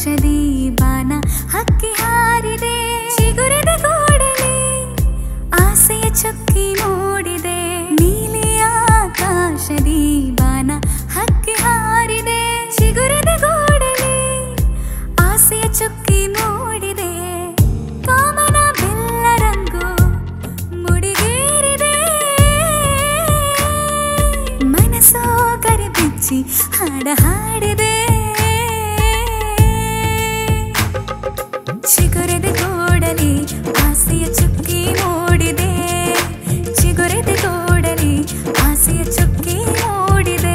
ಆಕಾಶದಿ ಬಾನ ಹಕ್ಕಿ ಹಾರಿದೆ ಚಿಗುರಿದ ಕೂಡಲೇ ಆಸೆಯ ಚುಕ್ಕಿ ಮೂಡಿದೆ ನೀಲಿ ಆಕಾಶದಿ ಬಾನ ಹಕ್ಕಿ ಹಾರಿದೆ ಚಿಗುರಿದ ಕೂಡಲೇ ಆಸೆಯ ಚುಕ್ಕಿ ಮೂಡಿದೆ ಕಾಮನ ಬೆಲ್ಲ ರಂಗು ಮುಡಿಗೇರಿದೆ ಮನಸ್ಸೋ ಕರಿಬಿಚ್ಚಿ ಹಾಡ ಹಾಡಿದೆ ಚಿಗುರೆದ ಕೂಡಲಿ ಆಸೆಯ ಚುಕ್ಕಿ ಮೂಡಿದೆ ಚಿಗುರೆದ ಕೂಡಲಿ ಆಸೆಯ ಚುಕ್ಕಿ ಮೂಡಿದೆ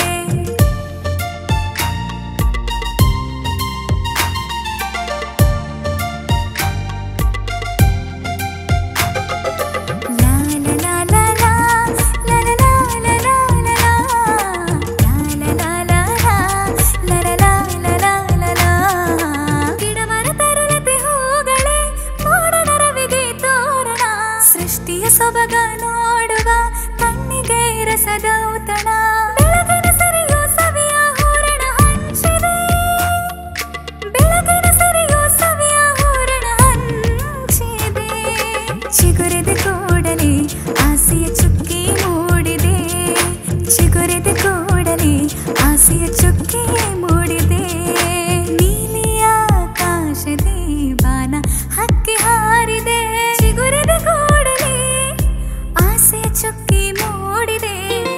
ಲಾ ಲಾ ಲಾ ಲಾ ಲಾ ಲಾ ಲಾ ಲಾ ಲಾ ಲಾ ಲಾ ಲಾ ಲಾ ಲಾ ಲಾ ಲಾ ಲಾ ಗಿಡಮರ ತರುಲತೆ ಹೂಗಳೇ ಮೋಡನರವಿಗೆ ತೋರಣ ಸೃಷ್ಟಿಯ ಸೊಬಗ ನೋಡುವ ಕಣ್ಣಿಗೆ ರಸದ ಔತಣ ಬೆಳಗಿನ ಸರಿಯೋ ಸವಿಯ ಹೂರಣ ಹಂಚಿದೆ ಬೆಳಗಿನ ಸರಿಯೋ ಸವಿಯ ಹೂರಣ ಹಂಚಿದೆ ಚಿಗುರಿದ ಕೂಡಲೇ ಆಸೆಯ ಚುಕ್ಕಿ ಮೂಡಿದೆ ಚಿಗುರಿದ ಕೂಡಲೇ ಆಸೆಯ ಚುಕ್ಕಿ ಮೂಡಿದೆ ನೀಲಿ ಆಕಾಶದಿ ಬಾನ ಹಕ್ಕಿ ಹಾರಿದೆ ಚಿಗುರಿದ ಕೂಡಲೇ ಆಸೆಯ ಚುಕ್ಕಿ ಮೂಡಿದೆ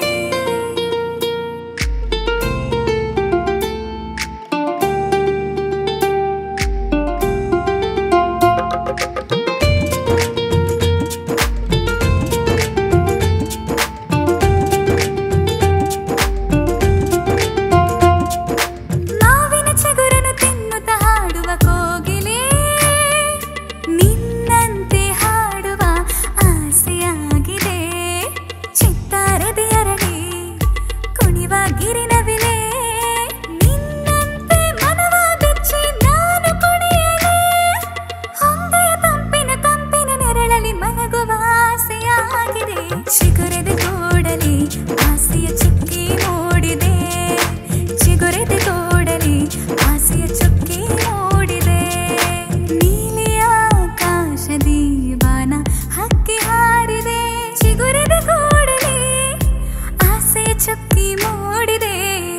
ಮಾವಿನ ಚಿಗುರನ್ನು ತಿನ್ನುತ್ತ ಹಾಡುವ ಕೋಗಿಲೆ ನಿನ್ನಂತೆ ಹಾಡುವ ಆಸೆಯಾಗಿದೆ ಚಿತ್ತಾರದಿ ಅರಳಿ ಕುಣಿವ ಗಿರಿನವಿಲೆ ನಿನ್ನಂತೆ ಮನವ ಬೆಚ್ಚಿ ನಾನು ಕುಣಿಯಲೇ ಹೊಂಗೆಯ ತಂಪಿನ ತಂಪಿನ ನೆರಳಲಿ ಮಲಗುವ ಆಸೆಯಾಗಿದೆ ಚಿಗುರೆದ ಕೂಡಲೇ ಆಸೆಯ ಚುಕ್ಕಿ ಮೂಡಿದೆ ಚಿಗುರೆದ ಕೂಡಲೇ ಆಸೆಯ ಚುಕ್ಕಿ ಮೂಡಿದೆ ನೀಲಿ ಆಕಾಶದಿ ಬಾನ ಹಕ್ಕಿ ಹಾರಿದೆ ಚಿಗುರೆದ ಕೂಡಲೇ ಆಸೆಯ ಚುಕ್ಕಿ ಮೂಡಿದೆ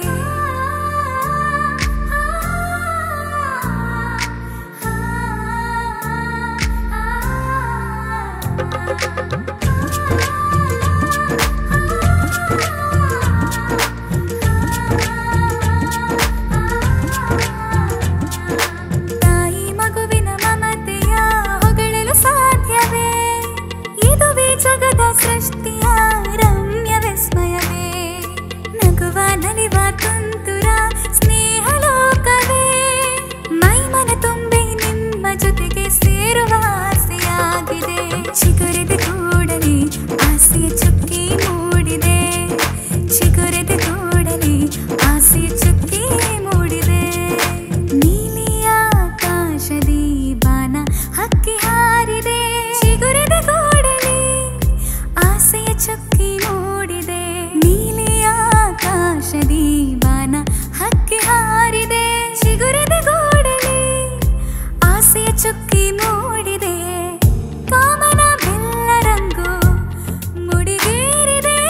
ತಾಯಿ ಮಗುವಿನ ಮಮತೆಯ ಹೊಗಳಲು ಸಾಧ್ಯವೇ ಇದುವೇ ಜಗದ ಸೃಷ್ಟಿಯ ರಮ್ಯ ವಿಸ್ಮಯವೇ ನಗುವ ನಲಿವ ತುಂತುರ ಸ್ನೇಹ ಲೋಕವೇ ಮೈಮನ ತುಂಬಿ ನಿಮ್ಮ ಜೊತೆಗೆ ಸೇರುವ ಆಸೆಯಾಗಿದೆ ಚಿಗುರಿದ ಕೂಡಲೇ ಆಸೆಯ ಚುಕ್ಕಿ ಮೂಡಿದೆ ಚಿಗುರಿದ ಕೂಡಲೇ ಆಸೆಯ ಚುಕ್ಕಿ ಮೂಡಿದೆ ನೀಲಿ ಆಕಾಶದಿ ಬಾನ ಹಕ್ಕಿ ಹಾರಿದೆ ಚಿಗುರಿದ ಕೂಡಲೇ ಆಸೆಯ ಚುಕ್ಕಿ ಮೂಡಿದೆ ನೀಲಿ ಆಕಾಶದಿ ಬಾನ ಹಕ್ಕಿ ಹಾರಿದೆ ಚಿಗುರಿದ ಕೂಡಲೇ ಆಸೆಯ ಚುಕ್ಕಿ ಮೂಡಿದೆ ಕಾಮನ ಬೆಲ್ಲ ರಂಗು ಮುಡಿಗೇರಿದೆ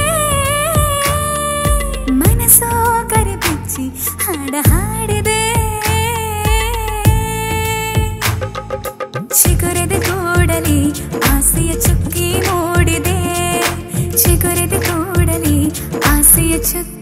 ಮನಸ್ಸೋ ಕರಿಬಿಚ್ಚಿ ಹಾಡ ಹಾಡಿದೆ ಚಿಗುರೆದ ಕೂಡಲೇ ಆಸೆಯ ಚುಕ್ಕಿ ಮೂಡಿದೆ ಚಿಗುರೆದ ಕೂಡಲೇ ಆಸೆಯ ಚುಕ್ಕಿ